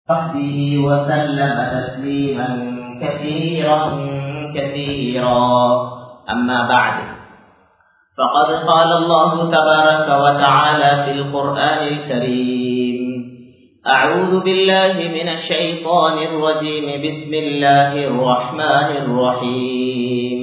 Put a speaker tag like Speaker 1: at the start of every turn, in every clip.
Speaker 1: وصحبه وسلم تسليما كثيرا كثيرا أما بعد فقد قال الله تبارك وتعالى في القرآن الكريم أعوذ بالله من الشيطان الرجيم بسم الله الرحمن الرحيم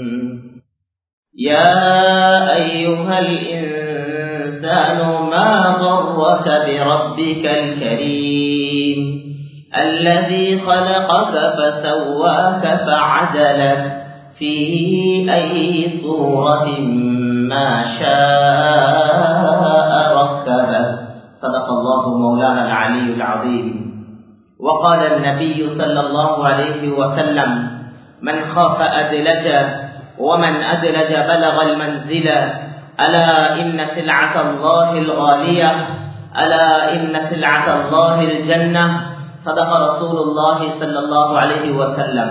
Speaker 1: يا أيها الإنسان ما غرك بربك الكريم الذي خلقك فسواك فعدلك في أي صورة ما شاء ركبك صدق الله مولانا العلي العظيم وقال النبي صلى الله عليه وسلم من خاف أدلج ومن أدلج بلغ المنزل ألا إن سلعة الله الغالية ألا إن سلعة الله الجنة صدق رسول الله صلى الله عليه وسلم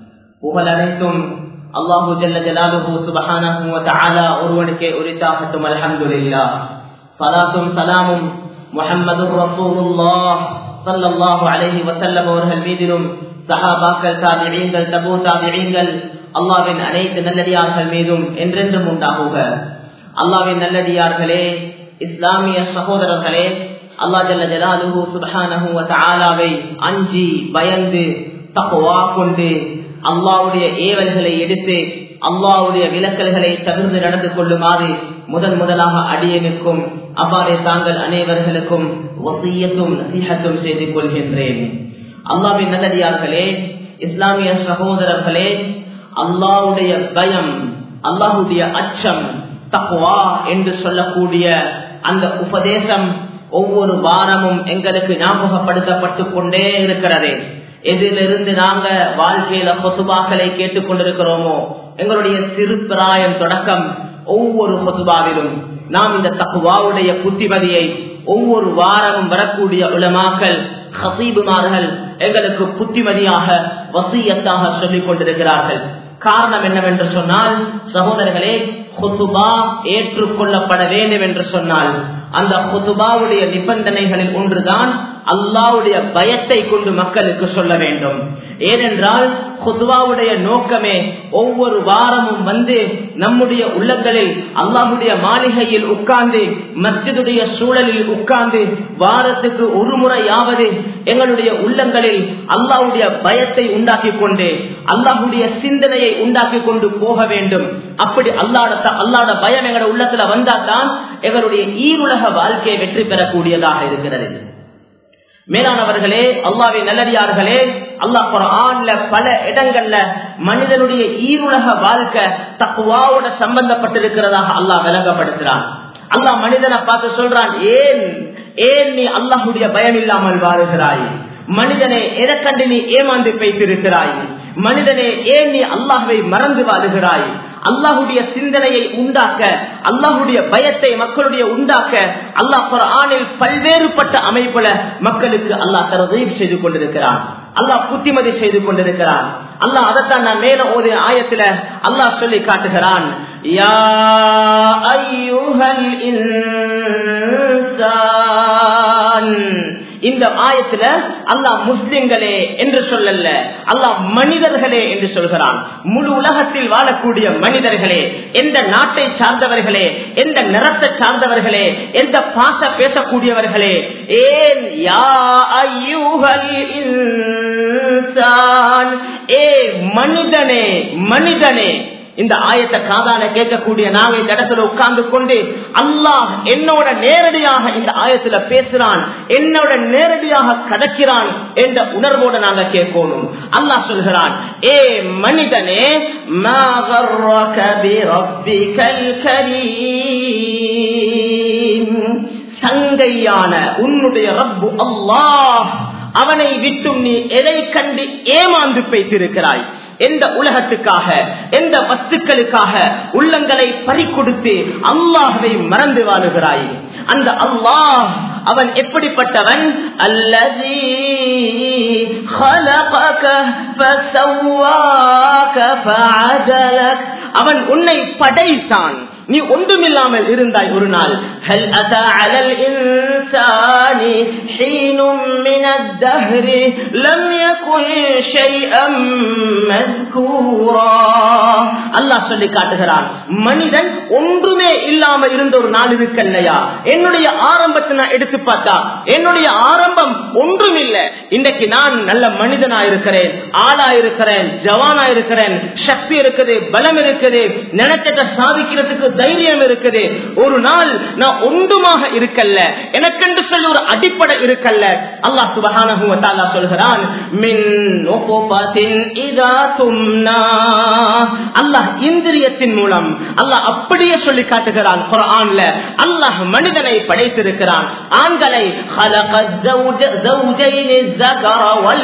Speaker 1: புகழ் அனைத்தும் அல்லாஹு ஜல்ல ஜலாலுஹு சுபஹானஹு வ தஆலா ஒருவனுக்கே உரித்தாகட்டும் அல்ஹம்துலில்லாஹ் ஸலாத்தும் சலாமும் முஹம்மதுர் ரசூலுல்லாஹ் ஸல்லல்லாஹு அலைஹி வஸல்லம் அவர்கள் மீதிலும் சஹாபாக்கள் தாபிஈன்கள் தபூ தாபிஈன்கள் அல்லாஹ்வின் அனைத்து நல்லடியார்கள் மீதும் என்றென்றும் உண்டாகுக அல்லாஹ்வின் நல்லடியார்களே இஸ்லாமிய சகோதரர்களே அல்லா ஜல்ல ஜலாலுஹு சுபஹானஹு வ தஆலாவை அஞ்சி பயந்து தக்வா கொண்டு அல்லாவுடைய ஏவல்களை எடுத்து அல்லாவுடைய விலக்கல்களை தவிர்த்து நடந்து கொள்ளுமாறு முதன் முதலாக அடியனுக்கும் அவ்வாறே தாங்கள் அனைவர்களுக்கும் ஒசியத்தும் நசீகத்தும் செய்து கொள்கின்றேன் அல்லாவின் நல்லடியார்களே இஸ்லாமிய சகோதரர்களே அல்லாவுடைய பயம் அல்லாஹுடைய அச்சம் தக்குவா என்று சொல்லக்கூடிய அந்த உபதேசம் ஒவ்வொரு வாரமும் எங்களுக்கு ஞாபகப்படுத்தப்பட்டு கொண்டே இருக்கிறது எதிலிருந்து நாங்க வாழ்க்கையில பொதுபாக்களை கேட்டுக் கொண்டிருக்கிறோமோ எங்களுடைய சிறு பிராயம் தொடக்கம் ஒவ்வொரு பொதுபாவிலும் நாம் இந்த தக்குவாவுடைய புத்திமதியை ஒவ்வொரு வாரமும் வரக்கூடிய உலமாக்கல் ஹசீபுமார்கள் எங்களுக்கு புத்திமதியாக வசியத்தாக சொல்லிக் கொண்டிருக்கிறார்கள் காரணம் என்னவென்று சொன்னால் சகோதரர்களே ஹுதுபா ஏற்றுக்கொள்ளப்பட வேண்டும் என்று சொன்னால் அந்த ஹுதுபாவுடைய நிபந்தனைகளில் ஒன்றுதான் அல்லாவுடைய பயத்தை கொண்டு மக்களுக்கு சொல்ல வேண்டும் ஏனென்றால் ஹுதுவாவுடைய நோக்கமே ஒவ்வொரு வாரமும் வந்து நம்முடைய உள்ளங்களில் அல்லாஹுடைய மாளிகையில் உட்கார்ந்து மஸ்ஜிதுடைய சூழலில் உட்கார்ந்து வாரத்துக்கு ஒரு முறையாவது எங்களுடைய உள்ளங்களில் அல்லாஹுடைய பயத்தை உண்டாக்கி கொண்டு அல்லாஹுடைய சிந்தனையை உண்டாக்கி கொண்டு போக வேண்டும் அப்படி அல்லாட அல்லாட பயம் எங்களோட உள்ளத்துல வந்தாதான் எங்களுடைய ஈருலக வாழ்க்கையை வெற்றி பெறக்கூடியதாக இருக்கிறது மேலானவர்களே அல்லாவின் நல்லடியார்களே அல்லாஹ் குரான்ல பல இடங்கள்ல மனிதனுடைய ஈருலக வாழ்க்கை தக்குவாவோட சம்பந்தப்பட்டிருக்கிறதாக அல்லாஹ் விளங்கப்படுத்துறான் அல்லாஹ் மனிதனை பார்த்து சொல்றான் ஏன் ஏன் நீ அல்லாஹுடைய பயம் இல்லாமல் வாழுகிறாய் மனிதனே எதற்கண்டு நீ ஏமாந்து வைத்திருக்கிறாய் மனிதனே ஏன் நீ அல்லாஹுவை மறந்து வாழுகிறாய் அல்லாஹுடைய சிந்தனையை உண்டாக்க அல்லாஹுடைய பயத்தை மக்களுடைய உண்டாக்க அல்லாஹ் குரானில் பல்வேறுபட்ட அமைப்புல மக்களுக்கு அல்லாஹ் தரதீப் செய்து கொண்டிருக்கிறான் அல்லாஹ் புத்திமதி செய்து கொண்டிருக்கிறான் அல்லாஹ் அதைத்தான் நான் மேல ஒரு ஆயத்துல அல்லாஹ் சொல்லி காட்டுகிறான் யா ஐயுஹல் இன்சான் இந்த ஆயத்துல அல்லாஹ் முஸ்லிம்களே என்று சொல்லல அல்லாஹ் மனிதர்களே என்று சொல்கிறான் முழு உலகத்தில் வாழக்கூடிய மனிதர்களே எந்த நாட்டை சார்ந்தவர்களே எந்த நிறத்தை சார்ந்தவர்களே எந்த பாச பேசக்கூடியவர்களே ஏன் யா ஐயூகல் இன்சான் ஏ மனிதனே மனிதனே இந்த ஆயத்தை காதால கேட்கக்கூடிய நாங்க இந்த இடத்துல உட்கார்ந்து கொண்டு அல்லாஹ் என்னோட நேரடியாக இந்த ஆயத்துல பேசுறான் என்னோட நேரடியாக கதக்கிறான் என்ற உணர்வோட நாங்க கேட்கணும் அல்லாஹ் சொல்கிறான் ஏ மனிதனே சங்கையான உன்னுடைய ரப்பு அல்லாஹ் அவனை விட்டும் நீ எதை கண்டு ஏமாந்து வைத்திருக்கிறாய் எந்த உலகத்துக்காக எந்த வஸ்துக்களுக்காக உள்ளங்களை பறிக்கொடுத்து அல்லாஹவை மறந்து வாழுகிறாய் அந்த அல்லாஹ் அவன் எப்படிப்பட்டவன் அல்லதி அவன் உன்னை படைத்தான் நீ ஒன்றுமில்லாமல் இருந்தாய் ஒரு நாள் هل أتى على الإنسان حين من الدهر لم يكن شيئا مذكورا அல்லாஹ் சொல்லி காட்டுகிறான் மனிதன் ஒன்றுமே இல்லாம இருந்த ஒரு நாள் இருக்கல்லையா என்னுடைய ஆரம்பத்தை நான் எடுத்து பார்த்தா என்னுடைய ஆரம்பம் ஒன்றும் இல்லை இன்னைக்கு நான் நல்ல மனிதனா இருக்கிறேன் ஆளா இருக்கிறேன் ஜவானா இருக்கிறேன் சக்தி இருக்குது பலம் இருக்குது நினைச்சத சாதிக்கிறதுக்கு தைரியம் இருக்குது ஒரு நாள் நான் ஒன்றுமாக இருக்கல்ல எனக்கென்று சொல்லி ஒரு அடிப்படை இருக்கல்ல அல்லாஹ் சுபஹானஹு வ தஆலா சொல்கிறான் மின் நுஃபத்தின் இதா தும்னா அல்லாஹ் இந்திரியத்தின் மூலம் அல்லாஹ் அப்படியே சொல்லி காட்டுகிறான் குர்ஆன்ல அல்லாஹ் மனிதனை படைத்திருக்கிறான் ஆண்களை خلقت زوج- زوجين الذكر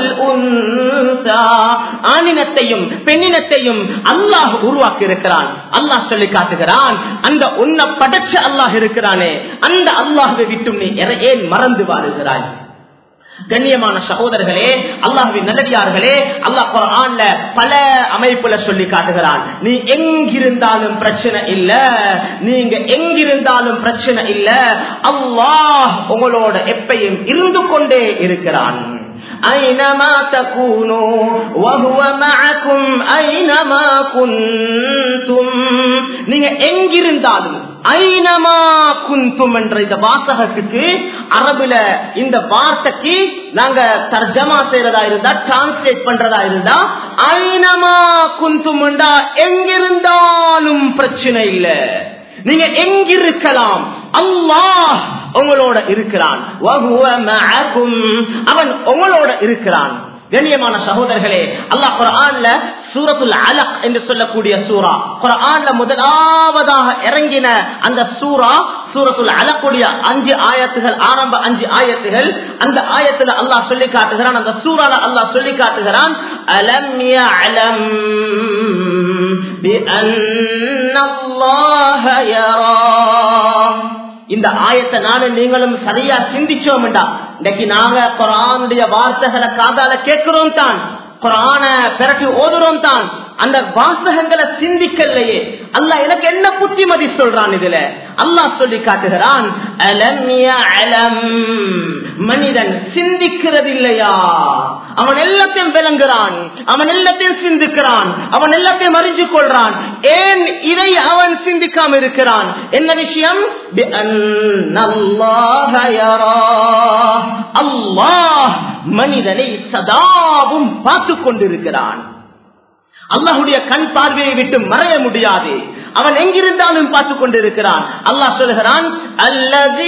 Speaker 1: والأنثى ஆணினத்தையும் பெண்ணினத்தையும் அல்லாஹ் உருவாக்கி இருக்கிறான் அல்லாஹ் சொல்லி காட்டுகிறான் அந்த உன்னை படைச்ச அல்லாஹ் இருக்கிறானே அந்த அல்லாஹை விட்டு நீ எற- ஏன் மறந்து வாழுகிறாய் கண்ணியமான சகோதரர்களே அல்லாஹுவின் நல்லடியார்களே அல்லாஹ் குர்ஆன்ல பல அமைப்புல சொல்லி காட்டுகிறான் நீ எங்கிருந்தாலும் பிரச்சனை இல்ல நீங்க எங்கிருந்தாலும் பிரச்சனை இல்ல அல்லாஹ் உங்களோட எப்பையும் இருந்து கொண்டே இருக்கிறான் أينما تكونوا وهو معكم أينما كنتم நீங்க எங்கிருந்தாலும் ஐனமா குந்தும் என்ற இந்த வாசகத்துக்கு அரபுல இந்த வார்த்தைக்கு நாங்க தர்ஜமா செய்யறதா இருந்தா டிரான்ஸ்லேட் பண்றதா இருந்தா ஐனமா குந்தும் எங்கிருந்தாலும் பிரச்சனை இல்ல நீங்க எங்கிருக்கலாம் அல்லாஹ் உங்களோட இருக்கிறான் வஹுவ மஅகும். அவன் உங்களோட இருக்கிறான் கண்ணியமான சகோதரர்களே அல்லாஹ் குர்ஆன்ல சூரத்துல் அலக் என்று சொல்லக்கூடிய சூரா குர்ஆன்ல முதலாவதாக இறங்கின அந்த சூரா சூரத்துல் அலக்குடைய அஞ்சு ஆயத்துகள் ஆரம்ப அஞ்சு ஆயத்துகள் அந்த ஆயத்துல அல்லாஹ் சொல்லி காட்டுகிறான் அந்த சூறால அல்லாஹ் சொல்லி காட்டுகிறான் அலம் யஅலம் بأن الله يرى இந்த ஆயத்தை நானும் நீங்களும் சரியா சிந்திச்சோம்டா இன்னைக்கு நாங்க குரானுடைய வார்த்தைகளை காதால கேட்கிறோம் தான் குரான பிறகு ஓதுறோம் தான் அந்த வாசகங்களை சிந்திக்கலையே அல்லாஹ் எனக்கு என்ன புத்திமதி சொல்றான் இதுல அல்லாஹ் சொல்லி காட்டுகிறான் அலம் யஅலம். மனிதன் சிந்திக்கிறது இல்லையா அவன் எல்லாத்தையும் விளங்குறான் அவன் எல்லாத்தையும் சிந்திக்கிறான் அவன் எல்லாத்தையும் அறிஞ்சு கொள்றான் ஏன் இதை அவன் சிந்திக்காம இருக்கிறான் என்ன விஷயம் بِأَنَّ اللَّهَ يَرَى. அல்லாஹ் மனிதனை சதாவும் பார்த்து கொண்டிருக்கிறான் அல்லாஹுடைய கண் பார்வையை விட்டு மறைய முடியாது அவன் எங்கிருந்தாலும் பார்த்து கொண்டிருக்கிறான் அல்லாஹ் சொல்கிறான் அல்லது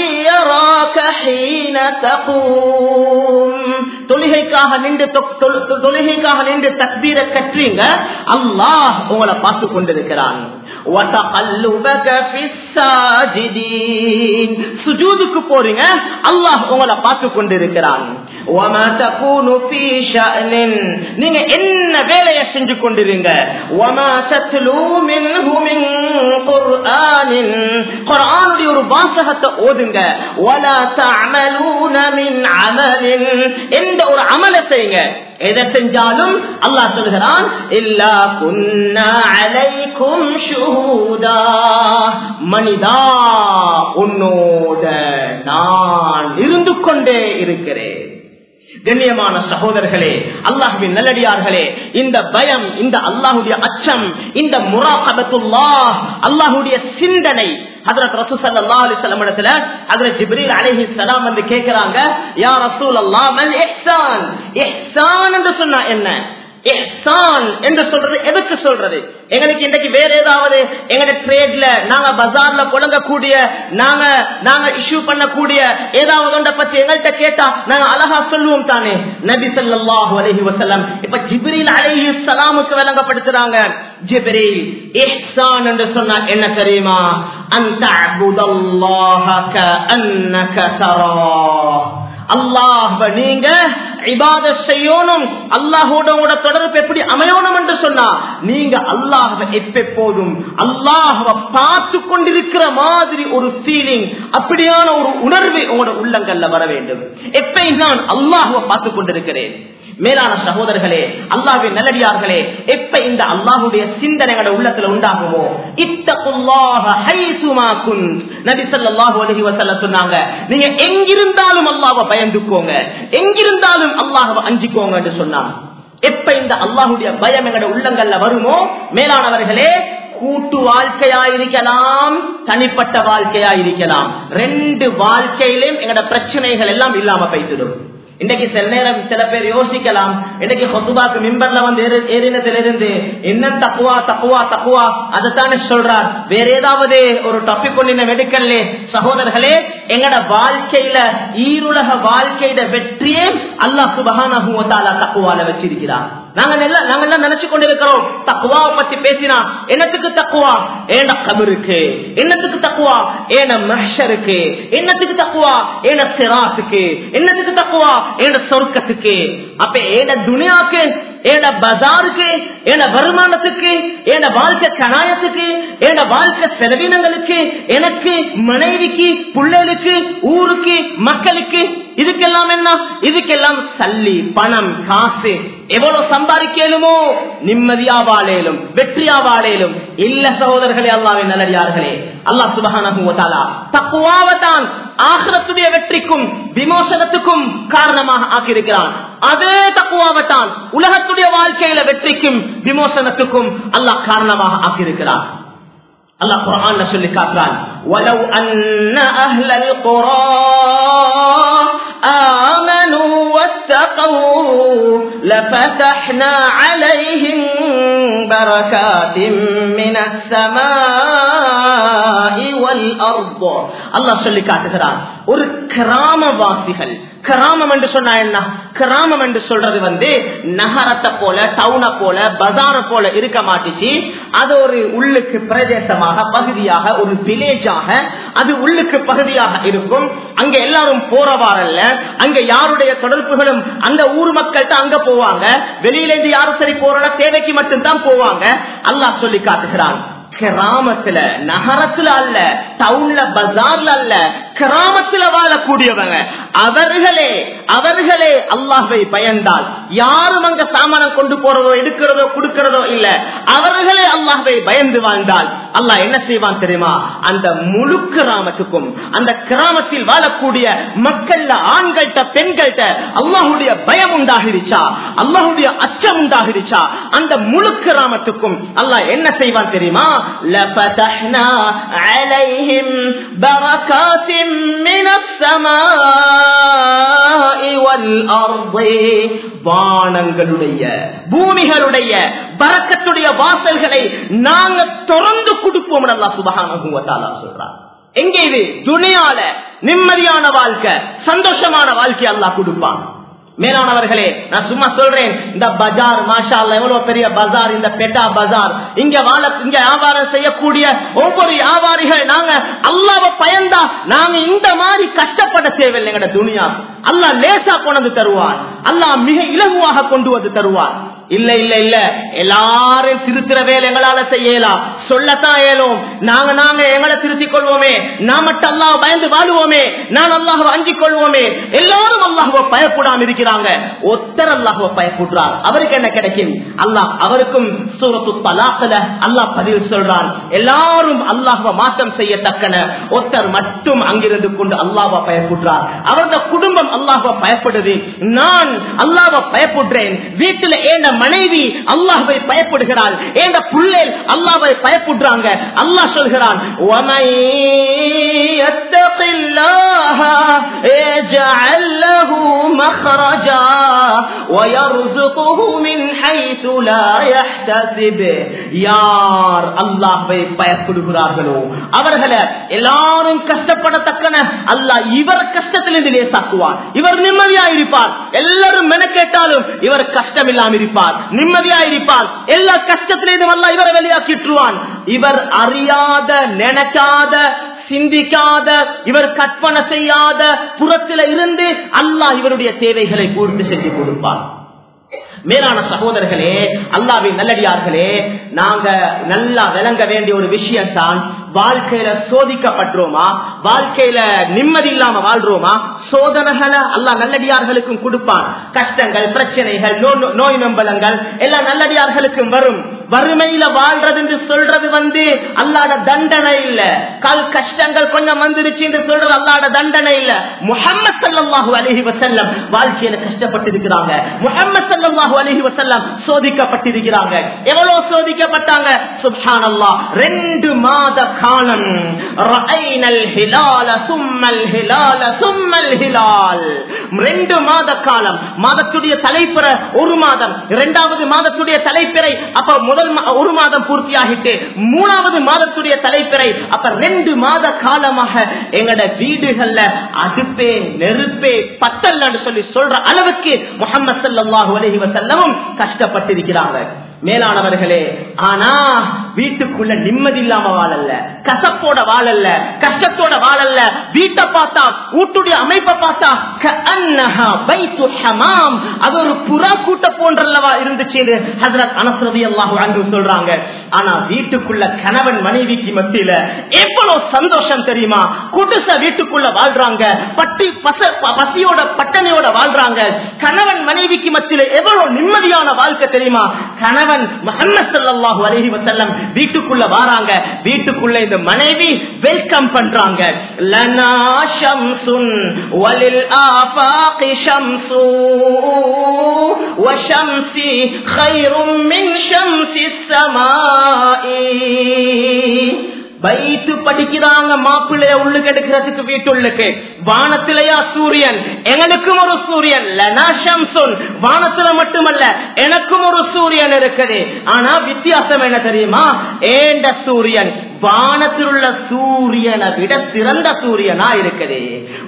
Speaker 1: தொழுகைக்காக நின்று தொ- தொ- தொ- தொழுகைக்காக நின்று தக்பீரை கற்றீங்க அல்லாஹ் உங்களை பார்த்து கொண்டிருக்கிறான் وَتَقَلُّبَكَ فِي السَّاجِدِينَ சுஜூதுக்கு போறீங்க அல்லாஹ் உங்களை பார்த்து கொண்டிருக்கிறான் وَمَا تَكُونُ فِي شَأْنٍ நீங்க என்ன வேலையை செஞ்சு கொண்டிருங்க وَمَا تَتْلُو مِنْهُ مِنْ قُرْآنٍ குர்ஆனுடைய ஒரு வாசகத்தை ஓதுங்க وَلَا تَعْمَلُونَ مِنْ عَمَلٍ எந்த ஒரு அமலை செய்யுங்க எதை செஞ்சாலும் அல்லாஹ் சொல்கிறான் இல்லா குன்னா அலைக்கும் ஷுஹூதா மனிதா உன்னோட நான் இருந்து கொண்டே இருக்கிறேன் கண்ணியமான சகோதரர்களே அல்லாஹுவின் நல்லடியார்களே இந்த பயம் இந்த அல்லாஹுடைய அச்சம் இந்த முராகபத்துல்லா அல்லாஹுடைய சிந்தனை ஹதரத் ரசூ ஸல்லல்லாஹு அலைஹி வஸல்லம் இடத்துல ஹதரத் ஜிப்ரீல் அலைஹிஸ்ஸலாம் வந்து கேக்குறாங்க யா ரசூலல்லாஹ் மல் இஹ்சான் இஹ்சான் என்று சொன்னா என்ன இஹ்சான் என்று சொல்றது எதுக்கு சொல்றது எங்களுக்கு இன்னைக்கு வேற ஏதாவது எங்கட ட்ரேட்ல நாங்க பஜார்ல புழங்கக்கூடிய நாங்க நாங்க இஷ்யூ பண்ணக்கூடிய ஏதாவது ஒன்றை பத்தி எங்கள்கிட்ட கேட்டா நாங்க அழகா சொல்லுவோம் தானே நபி ஸல்லல்லாஹு அலைஹி வஸல்லம் இப்ப ஜிப்ரீல் அலைஹி ஸலாமுக்கு விளங்கப்படுத்துறாங்க ஜிப்ரீல் இஹ்சான் என்று சொன்னா என்ன தெரியுமா அந்த அபுதல்லாஹ கஅன்னக தரா அல்லாஹ் நீங்க இபாத செய்யணும் அல்லாஹோட உங்களோட தொடர்பு எப்படி அமையணும் என்று சொன்னா நீங்க அல்லாஹவை எப்போதும் அல்லாஹவை பார்த்து கொண்டிருக்கிற மாதிரி ஒரு ஃபீலிங் அப்படியான ஒரு உணர்வு உங்களோட உள்ளங்கள்ல வர வேண்டும் எப்ப நான் அல்லாஹுவை பார்த்து கொண்டிருக்கிறேன் மேலான சகோதரர்களே அல்லாஹ்வின் நல்லடியார்களே எப்ப இந்த அல்லாஹுடைய சிந்தனைகளோட உள்ளத்துல உண்டாகுமோ இத்தகுல்லாஹ ஹைசுமா குன்த் நபி ஸல்லல்லாஹு அலைஹி வஸல்லம் சொன்னாங்க நீங்க எங்கிருந்தாலும் அல்லாஹ்வை பயந்துக்கோங்க எங்கிருந்தாலும் அல்லாஹ்வை அஞ்சிக்கோங்க என்று சொன்னாங்க எப்ப இந்த அல்லாஹுடைய பயம் எங்களோட உள்ளங்கள்ல வருமோ மேலானவர்களே கூட்டு வாழ்க்கையா இருக்கலாம் தனிப்பட்ட வாழ்க்கையா இருக்கலாம் ரெண்டு வாழ்க்கையிலும் எங்களோட பிரச்சனைகள் எல்லாம் இல்லாம போய்த்திடும் இன்னைக்கு சில நேரம் சில பேர் யோசிக்கலாம் இன்னைக்கு ஹொசுபாக்கு மிம்பர்ல வந்து ஏறு- ஏறினதிலிருந்து என்ன தக்குவா தக்குவா தக்குவா அதைத்தானே சொல்றார் வேற ஏதாவது ஒரு டாபிக் ஒண்ணு மெடிக்கல்ல சகோதரர்களே எங்கட வாழ்க்கையில ஈருலக வாழ்க்கையில வெற்றியே அல்லாஹ் சுபஹானஹு வ தஆலா தக்குவால வச்சிருக்கிறார் நாங்க எல்லாம் நாங்க எல்லாம் நினைச்சு கொண்டிருக்கிறோம் தக்குவாவை பத்தி பேசினா என்னத்துக்கு தக்குவா ஏன கபருக்கு என்னத்துக்கு தக்குவா ஏன மஹருக்கு என்னத்துக்கு தக்குவா ஏன சிராத்துக்கு என்னத்துக்கு தக்குவா ஏன சொர்க்கத்துக்கு அப்ப ஏன துனியாக்கு ஏன பஜாருக்கு ஏன வருமானத்துக்கு ஏன வாழ்க்கை கணாயத்துக்கு ஏன வாழ்க்கை செலவினங்களுக்கு எனக்கு மனைவிக்கு பிள்ளைகளுக்கு ஊருக்கு மக்களுக்கு இதுக்கெல்லாம் என்ன இதுக்கெல்லாம் சல்லி பணம் காசு எவ்வளவு சம்பாதிக்கலுமோ நிம்மதியா வாழேலும் வெற்றியா வாழேலும் இல்ல சகோதரர்களே அல்லாவின் நல்லடியார்களே அல்லாஹ் சுபஹானஹு வ தஆலா தக்வாவை தான் ஆகிரத்துடைய வெற்றிக்கும் விமோசனத்துக்கும் காரணமாக ஆக்கியிருக்கிறான் அதே தக்குவாவை தான் உலகத்துடைய வாழ்க்கையில வெற்றிக்கும் விமோசனத்துக்கும் அல்லாஹ் காரணமாக ஆக்கியிருக்கிறான் அல்லாஹ் குர்ஆன்ல சொல்லி காட்டுறான் وَلَوْ أَنَّ أَهْلَ الْقُرَىٰ آمَنُوا وَاتَّقَوْا لَفَتَحْنَا عَلَيْهِم بَرَكَاتٍ مِّنَ السَّمَاءِ وَالْأَرْضِ அல்லாஹ் சொல்லி காட்டுகிறான் ஒரு கிராமவாசிகள் கிராமம் என்று சொன்னா என்ன கிராமம் என்று சொல்றது வந்து நகரத்தை போல டவுனை போல பஜார போல இருக்க மாட்டிச்சு அது ஒரு உள்ளுக்கு பிரதேசமாக பகுதியாக ஒரு வில்லேஜாக அது உள்ளுக்கு பகுதியாக இருக்கும் அங்க எல்லாரும் போறவாறல்ல அங்க யாருடைய தொடர்புகளும் அந்த ஊர் மக்கள்கிட்ட அங்க போவாங்க வெளியில இருந்து யாரும் சரி போறல தேவைக்கு மட்டும்தான் போவாங்க அல்லாஹ் சொல்லி காட்டுகிறான் கிராமத்துல நகரத்துல அல்ல டவுன்ல பஜார்ல அல்ல கிராமத்துல வாழக்கூடியவங்க அவர்களே அவர்களே அல்லாஹை பயந்தால் யாரும் அங்க சாமானம் கொண்டு போறதோ எடுக்கிறதோ கொடுக்கிறதோ இல்ல அவர்களே அல்லாஹை பயந்து வாழ்ந்தால் அல்லாஹ் என்ன செய்வான் தெரியுமா அந்த முழு கிராமத்துக்கும் அந்த கிராமத்தில் வாழக்கூடிய மக்கள்ல ஆண்கள்கிட்ட பெண்கள்கிட்ட அல்லாஹுடைய பயம் உண்டாகிடுச்சா அல்லாஹுடைய அச்சம் உண்டாகிடுச்சா அந்த முழு கிராமத்துக்கும் அல்லாஹ் என்ன செய்வான் தெரியுமா لفتحنا عليهم بركات من السماء والأرض வானங்களுடைய பூமிகளுடைய பறக்கத்துடைய வாசல்களை நாங்க திறந்து கொடுப்போம் அல்லா சுபகான சொல்றான் எங்க இது துணியால நிம்மதியான வாழ்க்கை சந்தோஷமான வாழ்க்கை அல்லாஹ் கொடுப்பான் மேலானவர்களே நான் சும்மா சொல்றேன் இந்த பஜார் மாஷா அல்லாஹ், எவ்வளவு பெரிய பஜார் இந்த பெட்டா பஜார் இங்க வாழ இங்க வியாபாரம் செய்யக்கூடிய ஒவ்வொரு வியாபாரிகள் நாங்க அல்லாவை பயந்தா நாங்க இந்த மாதிரி கஷ்டப்பட தேவையில்லை எங்கட துணியா அல்லாஹ் லேசா கொண்டு தருவார் அல்லாஹ் மிக இலகுவாக கொண்டு வந்து தருவார் இல்ல இல்ல இல்ல எல்லாரும் திருத்துற வேலை எங்களால செய்யலாம் சொல்லத்தான் இயலும் நாங்க நாங்க எங்களை திருத்திக் கொள்வோமே நான் மட்டும் அல்லாஹ் பயந்து வாழுவோமே நான் அல்லாஹ் அஞ்சிக் கொள்வோமே எல்லாரும் அல்லாஹுவ பயப்படாம இருக்கிறாங்க ஒத்தர் அல்லாஹுவ பயப்படுறார் அவருக்கு என்ன கிடைக்கும் அல்லாஹ் அவருக்கும் சூரத்து தலாக்கல அல்லாஹ் பதில் சொல்றான் எல்லாரும் அல்லாஹுவ மாற்றம் செய்யத்தக்கன ஒத்தர் மட்டும் அங்கிருந்து கொண்டு அல்லாஹ்வ பயப்படுறார் அவரது குடும்பம் அல்லாஹ்வ பயப்படுது நான் அல்லாஹ்வ பயப்படுறேன் வீட்டுல ஏண்ட மனைவி அல்லாஹ்வை பயப்படுகிறாள் ஏண்ட புள்ளேல் அல்லாஹ்வை பயப்படுறாங்க அல்லாஹ் சொல்கிறான் "وَمَن يَتَّقِ اللَّهَ يَجْعَل لَّهُ مَخْرَجًا وَيَرْزُقْهُ مِنْ حَيْثُ لَا يَحْتَسِبُ யார் அல்லாஹ்வை பயப்படுகிறார்களோ அவர்களை எல்லாரும் கஷ்டப்படத்தக்கன அல்லாஹ் இவர் கஷ்டத்திலிருந்து லேசாக்குவார் இவர் நிம்மதியா இருப்பார் எல்லாரும் மெனக்கேட்டாலும் இவர் கஷ்டம் இல்லாம இருப்பார் நிம்மதியா இருப்பார் எல்லா கஷ்டத்திலிருந்தும் அல்ல இவரை வெளியாக்கிட்டுருவான் இவர் அறியாத நினைக்காத சிந்திக்காத இவர் கற்பனை செய்யாத புறத்தில இருந்து அல்லாஹ் இவருடைய தேவைகளை பூர்த்தி செஞ்சு கொடுப்பார் மேலான சகோதரர்களே அல்லாவின் நல்லடியார்களே நாங்க நல்லா விளங்க வேண்டிய ஒரு விஷயம் தான் வாழ்க்கையில சோதிக்கப்படுறோமா வாழ்க்கையில நிம்மதி இல்லாம வாழ்றோமா சோதனைகளை அல்லா நல்லடியார்களுக்கும் கொடுப்பான் கஷ்டங்கள் பிரச்சனைகள் நோய் நம்பலங்கள் எல்லாம் நல்லடியார்களுக்கும் வரும் வறுமையில வாழ்றது என்று சொல்றது வந்து அல்லாட தண்டனை இல்ல கல் கஷ்டங்கள் கொஞ்சம் வந்துருச்சு என்று சொல்றது அல்லாட தண்டனை இல்ல முகமது சல்லாஹூ அலஹி வசல்லம் வாழ்க்கையில கஷ்டப்பட்டு இருக்கிறாங்க முகமது சல்லாஹூ அலஹி வசல்லம் சோதிக்கப்பட்டிருக்கிறாங்க எவ்வளவு சோதிக்கப்பட்டாங்க சுப்ஹான் அல்லா ரெண்டு மாத காலம் ரெண்டு மாத காலம் மாதத்துடைய தலைப்புற ஒரு மாதம் இரண்டாவது மாதத்துடைய தலைப்பிறை அப்ப முதல் ஒரு மாதம் பூர்த்தியாகிட்டு மூணாவது மாதத்துடைய தலைப்பிறை அப்ப ரெண்டு மாத காலமாக எங்கட வீடுகள்ல அடுப்பே நெருப்பே பத்தல்லன்னு சொல்லி சொல்ற அளவுக்கு முகமது சல்லாஹூ அலஹி வசல்லமும் கஷ்டப்பட்டிருக்கிறாங்க மேலானவர்களே ஆனா வீட்டுக்குள்ள நிம்மதி இல்லாம வாழல்ல கசப்போட வாழல்ல கஷ்டத்தோட வாழல்ல வீட்டை பார்த்தா வீட்டுடைய அமைப்பை பார்த்தா அது ஒரு புறா கூட்ட போன்றல்லவா இருந்துச்சு ஹசரத் அனசரதி அல்லாஹு அன்று சொல்றாங்க ஆனா வீட்டுக்குள்ள கணவன் மனைவிக்கு மத்தியில எவ்வளவு சந்தோஷம் தெரியுமா குடிச வீட்டுக்குள்ள வாழ்றாங்க பட்டி பசியோட பட்டனையோட வாழ்றாங்க கணவன் மனைவிக்கு மத்தியில எவ்வளவு நிம்மதியான வாழ்க்கை தெரியுமா கணவன் முகமது சல்லாஹூ அலஹி வசல்லம் வீட்டுக்குள்ள வாராங்க வீட்டுக்குள்ள இந்த மனைவி வெல்கம் பண்றாங்க லனா ஷம்சுன் வலில் ஆஃபாகி ஷம்சு وشمسي خير من شمس السماء பைத்து படிக்கிறாங்க மாப்பிள்ளைய உள்ளுக்கு எடுக்கிறதுக்கு வீட்டுள்ளுக்கு வானத்திலேயா சூரியன் எங்களுக்கும் ஒரு சூரியன் வானத்துல மட்டுமல்ல எனக்கும் ஒரு சூரியன் இருக்குது ஆனா வித்தியாசம் என்ன தெரியுமா ஏண்ட சூரியன் வானத்தில் உள்ள சூரியனை விட சிறந்த சூரியனா இருக்குது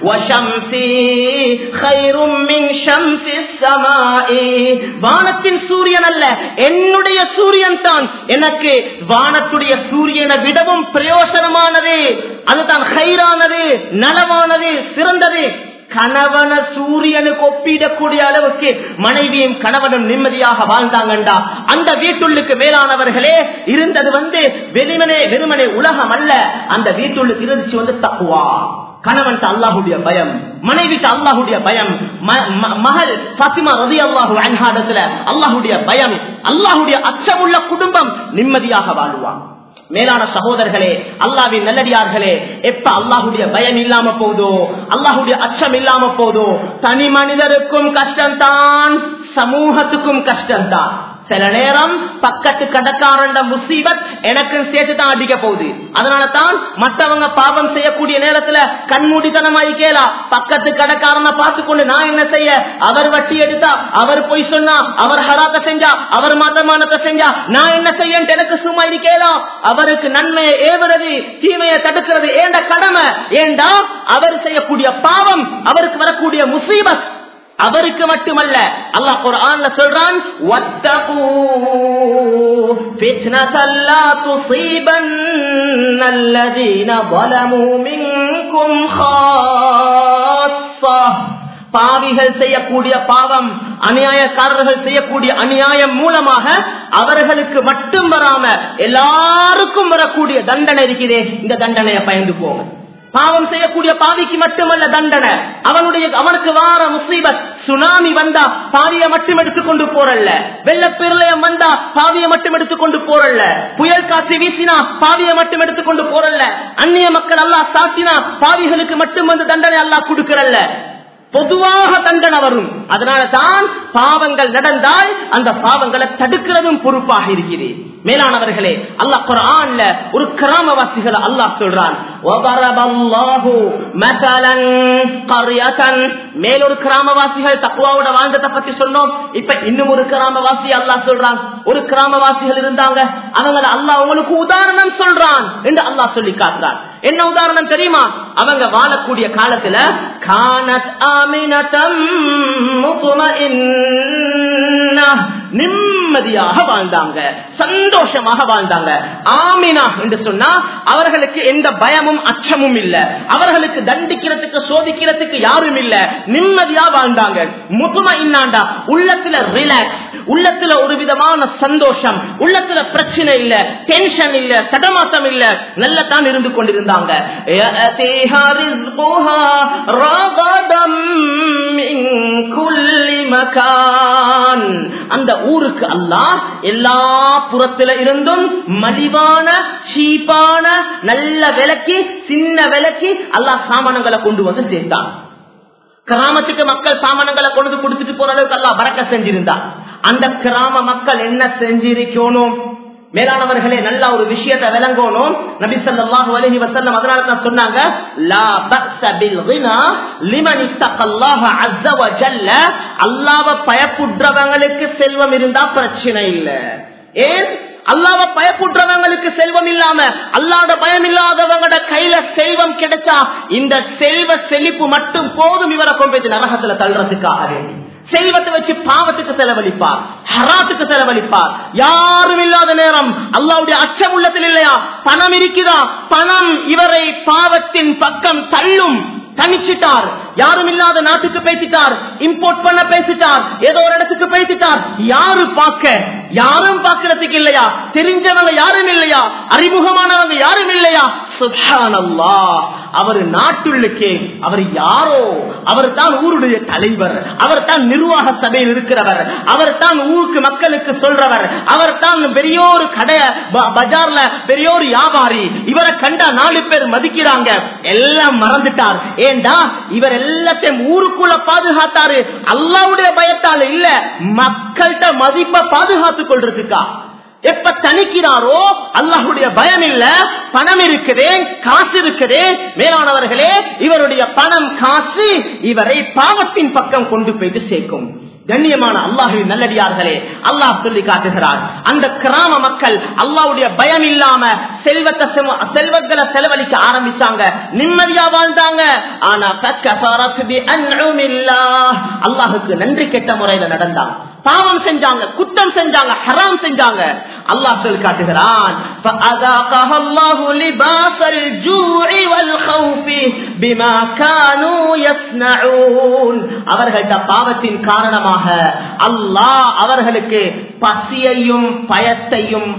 Speaker 1: வானத்தின் சூரியன் அல்ல என்னுடைய சூரியன் தான் எனக்கு வானத்துடைய சூரியனை விடவும் பிரயோசனமானது அதுதான் ஹைரானது நலமானது சிறந்தது கணவன சூரியனுக்கு ஒப்பிடக்கூடிய அளவுக்கு மனைவியும் கணவனும் நிம்மதியாக வாழ்ந்தாங்கண்டா அந்த வீட்டுள்ளுக்கு மேலானவர்களே இருந்தது வந்து வெறுமனே வெறுமனே உலகம் அல்ல அந்த வீட்டுள்ளுக்கு இருந்துச்சு வந்து தக்குவா கணவன் அல்லாஹுடைய பயம் மனைவிக்கு அல்லாஹுடைய பயம் மகள் பாத்திமா ரதி அல்லாஹு அன்ஹாடத்துல அல்லாஹுடைய பயம் அல்லாஹுடைய அச்சமுள்ள குடும்பம் நிம்மதியாக வாழுவான் மேலான சகோதரர்களே அல்லாவின் நல்லடியார்களே எப்ப அல்லாஹுடைய பயம் இல்லாம போதோ அல்லாஹுடைய அச்சம் இல்லாம போதோ தனி மனிதருக்கும் கஷ்டம்தான் சமூகத்துக்கும் கஷ்டம்தான் சில நேரம் பக்கத்து கடக்காரண்ட முசீபத் எனக்கு சேர்த்து தான் அடிக்க போகுது அதனால தான் மற்றவங்க பாவம் செய்யக்கூடிய நேரத்துல கண்மூடித்தனமாய் கேளா பக்கத்து கடக்காரனை பார்த்து கொண்டு நான் என்ன செய்ய அவர் வட்டி எடுத்தா அவர் பொய் சொன்னா அவர் ஹராத்த செஞ்சா அவர் மதமானத்தை செஞ்சா நான் என்ன செய்ய எனக்கு சும்மா இருக்கேலாம் அவருக்கு நன்மையை ஏவுறது தீமையை தடுக்கிறது ஏண்ட கடமை ஏண்டா அவர் செய்யக்கூடிய பாவம் அவருக்கு வரக்கூடிய முசீபத் அவருக்கு மட்டுமல்ல அல்லாஹ் குர்ஆன்ல சொல்றான் வத்தகூ ஃபித்னத்தல் லா துஸீபன்ன அல்லதீன ظلموا منكم خاصة பாவிகள் செய்யக்கூடிய பாவம் அநியாயக்காரர்கள் செய்யக்கூடிய அநியாயம் மூலமாக அவர்களுக்கு மட்டும் வராம எல்லாருக்கும் வரக்கூடிய தண்டனை இருக்குதே இந்த தண்டனையை பயந்து போங்க பாவம் செய்யக்கூடிய பாவிக்கு மட்டுமல்ல தண்டனை அவனுடைய அவனுக்கு வார முசீபத் சுனாமி வந்தா பாவிய மட்டும் எடுத்துக்கொண்டு போறல்ல வெள்ளப்பெருளயம் வந்தா பாவிய மட்டும் எடுத்துக்கொண்டு போறல்ல புயல் காற்று வீசினா பாவிய மட்டும் எடுத்துக்கொண்டு போறல்ல அந்நிய மக்கள் அல்லா சாத்தினா பாவிகளுக்கு மட்டும் வந்து தண்டனை அல்லா கொடுக்கறல்ல பொதுவாக தண்டனை வரும் அதனால தான் பாவங்கள் நடந்தால் அந்த பாவங்களை தடுக்கிறதும் பொறுப்பாக இருக்கிறது மேலானவர்களே அல்லாஹ் குரான்ல ஒரு கிராமவாசிகளை அல்லாஹ் சொல்றான் மேலொரு கிராமவாசிகள் தக்குவாவோட வாழ்ந்ததை பத்தி சொன்னோம் இப்ப இன்னும் ஒரு கிராமவாசி அல்லாஹ் சொல்றான் ஒரு கிராமவாசிகள் இருந்தாங்க அவங்கள அல்லாஹ் உங்களுக்கு உதாரணம் சொல்றான் என்று அல்லாஹ் சொல்லி காட்டுறான் என்ன உதாரணம் தெரியுமா அவங்க வாழக்கூடிய காலத்துல கானத் ஆமினதம் நிம்ம
Speaker 2: நிம்மதியாக வாழ்ந்தாங்க சந்தோஷமாக வாழ்ந்தாங்க ஆமினா என்று சொன்னா அவர்களுக்கு எந்த பயமும் அச்சமும் இல்ல அவர்களுக்கு தண்டிக்கிறதுக்கு சோதிக்கிறதுக்கு யாரும் இல்ல நிம்மதியா வாழ்ந்தாங்க முதுமை இன்னாண்டா உள்ளத்துல ரிலாக்ஸ் உள்ளத்துல ஒரு விதமான சந்தோஷம் உள்ளத்துல பிரச்சனை இல்ல டென்ஷன் இல்ல தடமாட்டம் இல்ல நல்லதான் இருந்து கொண்டிருந்தாங்க يأتيها رزقها رغدا من كل مكان. அந்த ஊருக்கு அல்லாஹ் எல்லா புறத்துல இருந்தும் மலிவான சீப்பான நல்ல விலைக்கு சின்ன விலைக்கு அல்லாஹ் சாமானங்களை கொண்டு வந்து சேர்த்தான் கிராமத்துக்கு மக்கள் சாமானங்களை கொண்டு வந்து கொடுத்துட்டு போற அளவுக்கு அல்லா பறக்க செஞ்சிருந்தா அந்த கிராம மக்கள் என்ன செஞ்சிருக்கணும் மேலானவர்களே நல்ல ஒரு விஷயத்தை விளங்கணும் நபி ஸல்லல்லாஹு அலைஹி வஸல்லம் அதனால தான் சொன்னாங்க லா பஅஸ பில் கினா லிமன் இத்தகல்லாஹ அஸ்ஸ வ ஜல்ல அல்லாஹ்வை பயப்படுறவங்களுக்கு செல்வம் இருந்தா பிரச்சனை இல்ல ஏன் அல்லாவ பயப்படுறவங்களுக்கு செல்வம் இல்லாம அல்லாட பயம் இல்லாதவங்களோட கையில செல்வம் கிடைச்சா இந்த செல்வ செழிப்பு மட்டும் போதும் இவரை கொண்டு போய் நரகத்துல தள்ளுறதுக்காக வேண்டி செல்வத்தை வச்சு பாவத்துக்கு செலவழிப்பார் ஹராத்துக்கு செலவழிப்பார் யாரும் இல்லாத நேரம் அல்லாவுடைய அச்சம் உள்ளத்தில் இல்லையா பணம் இருக்குதா பணம் இவரை பாவத்தின் பக்கம் தள்ளும் தனிச்சிட்டார் யாரும் இல்லாத நாட்டுக்கு பேசிட்டார் இம்போர்ட் பண்ண பேசிட்டார் ஏதோ ஒரு இடத்துக்கு பேசிட்டார் யாரு பார்க்க யாரும் பார்க்கறதுக்கு இல்லையா தெரிஞ்சவங்க யாரும் இல்லையா அறிமுகமானவங்க யாரும் இல்லையா சுபானல்லா அவர் நாட்டுள்ளுக்கே அவர் யாரோ அவர் தான் ஊருடைய தலைவர் அவர் தான் நிர்வாக சபையில் இருக்கிறவர் அவர் தான் ஊருக்கு மக்களுக்கு சொல்றவர் அவர் தான் பெரிய ஒரு கடை ப- பஜார்ல பெரிய ஒரு வியாபாரி இவரை கண்டா நாலு பேர் மதிக்கிறாங்க எல்லாம் மறந்துட்டார் ஏண்டா இவர் எல்லாத்தையும் ஊருக்குள்ள பாதுகாத்தாரு அல்லாவுடைய பயத்தால இல்ல மக்கள்கிட்ட மதிப்பை பாதுகாத்துக் கொள்றதுக்கா எப்ப தணிக்கிறாரோ அல்லாஹுடைய பயம் இல்ல பணம் இருக்குதே காசு இருக்குதே மேலானவர்களே இவருடைய பணம் காசு இவரை பாவத்தின் பக்கம் கொண்டு போயிட்டு சேர்க்கும் கண்ணியமான அல்லாஹுவின் நல்லடியார்களே அல்லாஹ் சொல்லி காட்டுகிறார் அந்த கிராம மக்கள் அல்லாஹ்வுடைய பயம் இல்லாம செல்வத்தை செம- செல்வங்களை செலவழிக்க ஆரம்பிச்சாங்க நிம்மதியா வாழ்ந்தாங்க ஆனா فَكَفَرَتْ بِأَنْعُمِ اللَّهِ அல்லாஹுக்கு நன்றி கெட்ட முறையில நடந்தாங்க பாவம் செஞ்சாங்க குற்றம் செஞ்சாங்க ஹராம் செஞ்சாங்க அல்லாஹ் சொல்லி காட்டுகிறான் فَأَذَاقَهَا اللَّهُ لِبَاسَ الْجُوعِ وَالْخَوْفِ بِمَا كَانُوا يَصْنَعُونَ அவர்கள்ட்ட பாவத்தின் காரணமாக அல்லாஹ் அவர்களுக்கு பசியையும் பயத்தையும்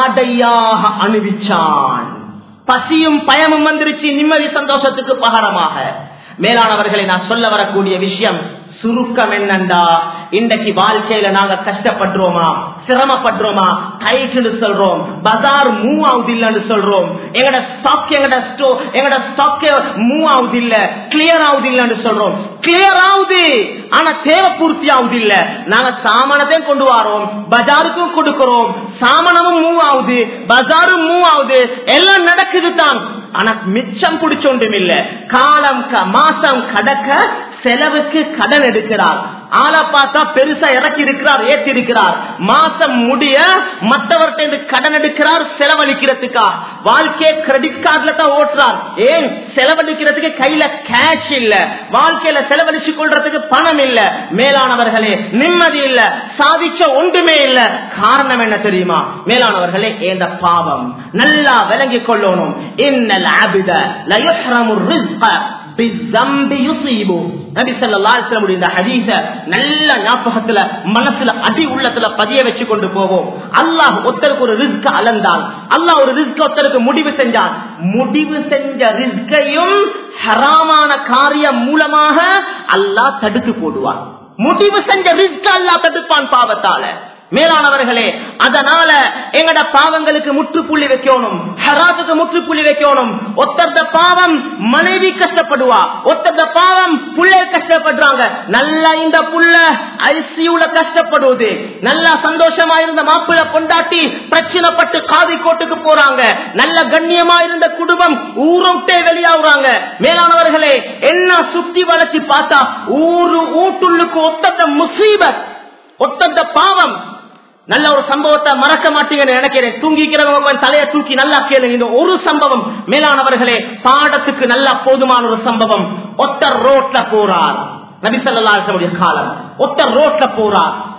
Speaker 2: ஆடையாக அணிவிச்சான் பசியும் பயமும் வந்துருச்சு நிம்மதி சந்தோஷத்துக்கு பகரமாக மேலானவர்களை நான் சொல்ல வரக்கூடிய விஷயம் சுருக்கம் என்னண்டா இன்றைக்கு வாழ்க்கையில நாங்க கஷ்டப்படுறோமா சிரமப்படுறோமா டைட்னு சொல்றோம் பஜார் மூவ் ஆகுது இல்லன்னு சொல்றோம் எங்கட ஸ்டாக் எங்கட ஸ்டோ எங்கட ஸ்டாக் மூவ் ஆகுது இல்ல கிளியர் ஆகுது இல்லன்னு சொல்றோம் கிளியர் ஆகுது ஆனா தேவை பூர்த்தி ஆகுது இல்ல நாங்க சாமானத்தையும் கொண்டு வரோம் பஜாருக்கும் கொடுக்கிறோம் சாமானமும் மூவ் ஆகுது பஜாரும் மூவ் ஆகுது எல்லாம் நடக்குது தான் ஆனா மிச்சம் பிடிச்சொன்றும் இல்ல காலம் க- மாசம் கடக்க செலவுக்கு கடன் எடுக்கிறார் ஆளை பார்த்தா பெருசா இறக்கி இருக்கிறார் ஏற்றி இருக்கிறார் மாசம் முடிய மற்றவர்கிட்ட இருந்து கடன் எடுக்கிறார் செலவழிக்கிறதுக்கா வாழ்க்கையை கிரெடிட் கார்டுல தான் ஓட்டுறார் ஏன் செலவழிக்கிறதுக்கு கையில கேஷ் இல்ல வாழ்க்கையில செலவழிச்சு கொள்றதுக்கு பணம் இல்ல மேலானவர்களே நிம்மதி இல்ல சாதிச்ச ஒன்றுமே இல்ல காரணம் என்ன தெரியுமா மேலானவர்களே இந்த பாவம் நல்லா விளங்கிக் கொள்ளணும் இன்னல் ஆபித லயுஹ்ரமு ரிஸ்க பிஸ்ஸம்பி யுஸீபு. நபி ஸல்லல்லாஹு அலைஹி வஸல்லம் இந்த ஹதீஸ நல்ல ஞாபகத்துல மனசுல அடி உள்ளத்துல பதிய வச்சு கொண்டு போவோம் அல்லாஹ் ஒருத்தருக்கு ஒரு ரிஸ்க அளந்தான் அல்லாஹ் ஒரு ரிஸ்க ஒருத்தருக்கு முடிவு செஞ்சான் முடிவு செஞ்ச ரிஸ்கையும் ஹராமான காரியம் மூலமாக அல்லாஹ் தடுத்து போடுவான் முடிவு செஞ்ச ரிஸ்க அல்லாஹ் தடுப்பான் பாவத்தால மேலானவர்களே அதனால எங்கட பாவங்களுக்கு முற்றுப்புள்ளி வைக்கணும் ஹராத்துக்கு முற்றுப்புள்ளி வைக்கணும் ஒத்தந்த பாவம் மனைவி கஷ்டப்படுவா ஒத்தந்த பாவம் புள்ளை கஷ்டப்படுறாங்க நல்லா இந்த புள்ள ஐசியூல கஷ்டப்படுவது நல்லா சந்தோஷமா இருந்த மாப்பிள்ள கொண்டாட்டி பிரச்சனைப்பட்டு காதி கோட்டுக்கு போறாங்க நல்ல கண்ணியமா இருந்த குடும்பம் ஊரோட்டே வெளியாகுறாங்க மேலானவர்களே என்ன சுத்தி வளைச்சு பார்த்தா ஊரு ஊட்டுள்ளுக்கு ஒத்தந்த முசீபத் ஒத்தந்த பாவம் நல்ல ஒரு சம்பவத்தை மறக்க மாட்டீங்கன்னு நினைக்கிறேன் தூங்கிக்கிறவங்க கொஞ்சம் தலையை தூக்கி நல்லா கேளுங்க இந்த ஒரு சம்பவம் மேலானவர்களே பாடத்துக்கு நல்லா போதுமான ஒரு சம்பவம் ஒத்தர் ரோட்ல போறார் நபிசல்லாசனுடைய காலம் ஒத்தர் ரோட்ல போறார்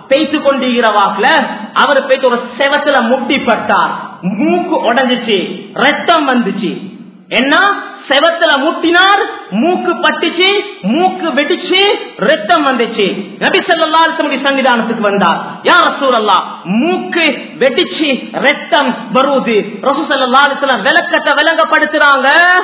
Speaker 2: பேய்த்து கொண்டிருக்கிற வாக்குல அவர் போயிட்டு ஒரு செவத்துல முட்டிப்பட்டார் மூக்கு உடஞ்சிச்சு ரத்தம் வந்துச்சு என்ன செவத்துல முட்டினார் மூக்கு பட்டுச்சு மூக்கு வெடிச்சு ரத்தம் வந்துச்சு நபி ஸல்லல்லாஹு அலைஹி வஸல்லம் சன்னிதானத்துக்கு வந்தார் யா ரசூலல்லாஹ் மூக்கு வெடிச்சு ரத்தம் வருது ரசூல் ஸல்லல்லாஹு அலைஹி வஸல்லம் விளக்கத்தை விளங்கப்படுத்துறாங்க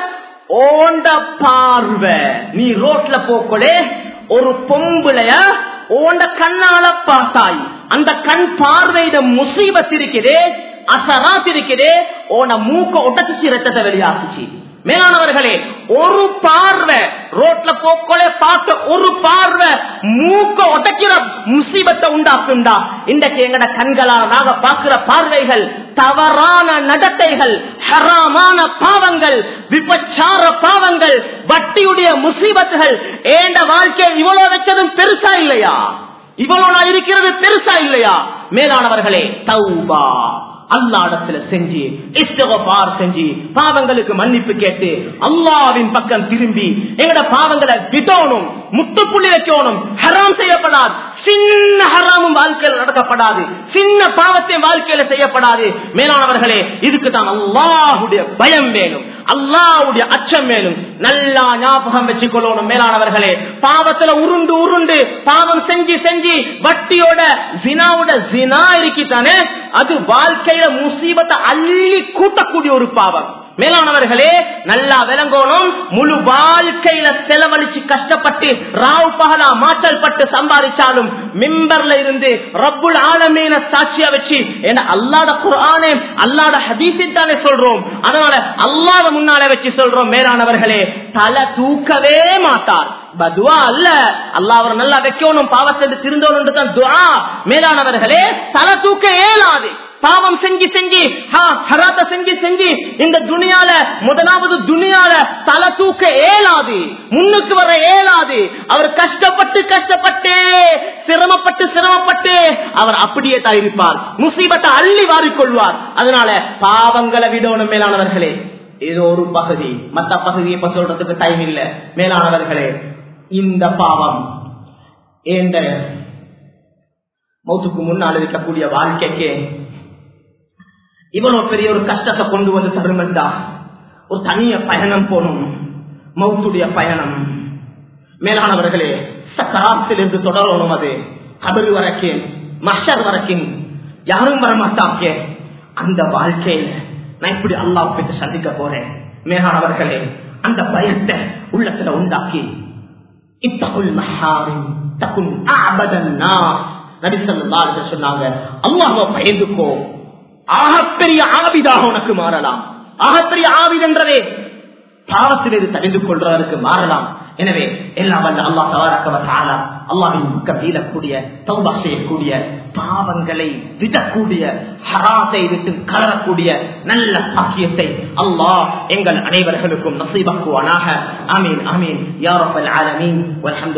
Speaker 2: ஓண்ட பார்வை நீ ரோட்ல போக்கொலே ஒரு பொம்பளைய ஓண்ட கண்ணால பார்த்தாய் அந்த கண் பார்வையிட முசீபத் இருக்குதே அசராத் இருக்குதே ஓன மூக்க உடச்சிச்சு ரத்தத்தை வெளியாக்குச்சு மேலானவர்களே ஒரு பார்வை ரோட்ல போக்கோலே பார்த்த ஒரு பார்வை மூக்க உடைக்கிற முசீபத்தை உண்டாக்குண்டா இன்றைக்கு எங்கட கண்களால் நாங்க பார்க்கிற பார்வைகள் தவறான நடத்தைகள் ஹராமான பாவங்கள் விபச்சார பாவங்கள் வட்டியுடைய முசீபத்துகள் ஏண்ட வாழ்க்கை இவ்வளவு வச்சதும் பெருசா இல்லையா இவ்வளவு நான் இருக்கிறது பெருசா இல்லையா மேலானவர்களே தௌபா அல்லாடத்துல செஞ்சு இஸ்தகபார் செஞ்சு பாவங்களுக்கு மன்னிப்பு கேட்டு அல்லாவின் பக்கம் திரும்பி எங்கட பாவங்களை விடணும் முட்டுப்புள்ளி வைக்கணும் ஹராம் செய்யப்படாது சின்ன ஹராமும் வாழ்க்கையில் நடக்கப்படாது சின்ன பாவத்தையும் வாழ்க்கையில செய்யப்படாது மேலானவர்களே இதுக்கு தான் அல்லாஹுடைய பயம் வேணும் அல்லாவுடைய அச்சம் மேலும் நல்லா ஞாபகம் வச்சுக்கொள்ளணும் மேலானவர்களே பாவத்துல உருண்டு உருண்டு பாவம் செஞ்சு செஞ்சு வட்டியோட ஜினாவோட ஜினா இருக்கித்தானே அது வாழ்க்கையில முசீபத்தை அள்ளி கூட்டக்கூடிய ஒரு பாவம் மேலானவர்களே நல்லா விளங்கணும் முழு வாழ்க்கையில செலவழிச்சு கஷ்டப்பட்டு ராவ் பகலா மாற்றல் பட்டு சம்பாதிச்சாலும் மிம்பர்ல இருந்து ரப்புல் ஆலமீன சாட்சியா வச்சு ஏன்னா அல்லாட குரானே அல்லாட ஹதீஸை தானே சொல்றோம் அதனால அல்லாத முன்னாலே வச்சு சொல்றோம் மேலானவர்களே தலை தூக்கவே மாட்டார் பதுவா அல்ல அல்லா அவர் நல்லா வைக்கணும் பாவத்தை திருந்தோணும் தான் துவா மேலானவர்களே தலை தூக்க இயலாது பாவம் செஞ்சு செஞ்சு ஹராத்த செஞ்சு செஞ்சு இந்த துணியால முதலாவது துணியால தலை தூக்க ஏலாது முன்னுக்கு வர ஏலாது அவர் கஷ்டப்பட்டு கஷ்டப்பட்டு சிரமப்பட்டு சிரமப்பட்டு அவர் அப்படியே தான் இருப்பார் முசீபத்தை அள்ளி வாரிக்கொள்வார் அதனால பாவங்களை விடணும் மேலானவர்களே இது ஒரு பகுதி மத்த பகுதியை இப்ப சொல்றதுக்கு டைம் இல்ல மேலானவர்களே இந்த பாவம் ஏண்ட மௌத்துக்கு முன்னால் இருக்கக்கூடிய வாழ்க்கைக்கு இவ்வளவு பெரிய ஒரு கஷ்டத்தை கொண்டு வந்து தருமெண்டா ஒரு தனிய பயணம் போகணும் மௌத்துடைய பயணம் மேலானவர்களே சக்கராத்தில் இருந்து தொடரணும் அது கபரு வரைக்கும் மஷர் வரைக்கும் யாரும் வரமாட்டாங்க அந்த வாழ்க்கையில நான் இப்படி அல்லாஹ் போயிட்டு சந்திக்க போறேன் மேலானவர்களே அந்த பயத்தை உள்ளத்துல உண்டாக்கி இத்தகுல் மஹாரிம் தகுன் ஆபதன் நாஸ் நபி ஸல்லல்லாஹு அலைஹி சொன்னாங்க அல்லாஹ்வை பயந்துக்கோ ஆகப்பெரிய ஆவிதாக உனக்கு மாறலாம் ஆகப்பெரிய ஆவிதென்றதே பாவத்திலிருந்து தெரிந்து கொள்றதற்கு மாறலாம் எனவே எல்லாம் வல்ல அல்லா தவறக்கவத்தால அல்லாவின் பக்கம் வீழக்கூடிய தௌபா செய்யக்கூடிய பாவங்களை விடக்கூடிய ஹராத்தை விட்டு கலரக்கூடிய நல்ல பாக்கியத்தை அல்லாஹ் எங்கள் அனைவர்களுக்கும் நசீபாக்குவானாக ஆமீன் ஆமீன் யாரப்பல் ஆலமீன்